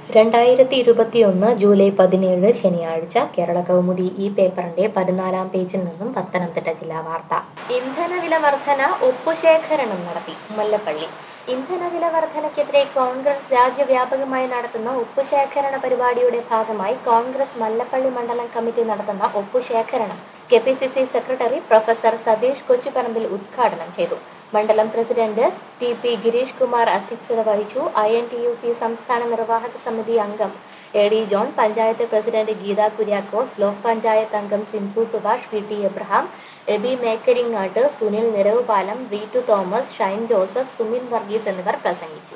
രണ്ടായിരത്തി ഇരുപത്തിയൊന്ന് ജൂലൈ പതിനേഴ് ശനിയാഴ്ച കേരള കൗമുദി ഈ പേപ്പറിന്റെ പതിനാലാം പേജിൽ നിന്നും പത്തനംതിട്ട ജില്ലാ വാർത്ത ഇന്ധനവില വർധന ഒപ്പുശേഖരണം നടത്തി മുല്ലപ്പള്ളി ഇന്ധനവില വർധനയ്ക്കെതിരെ കോൺഗ്രസ് രാജ്യവ്യാപകമായി നടത്തുന്ന ഒപ്പുശേഖരണ പരിപാടിയുടെ ഭാഗമായി കോൺഗ്രസ് മല്ലപ്പള്ളി മണ്ഡലം കമ്മിറ്റി നടത്തുന്ന ഒപ്പുശേഖരണം K P C C secretary professor Satheesh Kochuparambil ഉദ്ഘാടനം ചെയ്തു മണ്ഡലം president T P Girish Kumar അധ്യക്ഷത വഹിച്ചു I N T U C സംസ്ഥാന നിർവാഹക സമിതി അംഗം A D John panchayat president Geetha Kuriakose block panchayat അംഗം സിന്ധു സുഭാഷ് വി ടി എബ്രഹാം എബി മേക്കരിങ്ങാട്ട് സുനിൽ നിരവുപാലം റീറ്റു തോമസ് ഷൈൻ ജോസഫ് സുമിൻ വർഗീസ് എന്നിവർ പ്രസംഗിച്ചു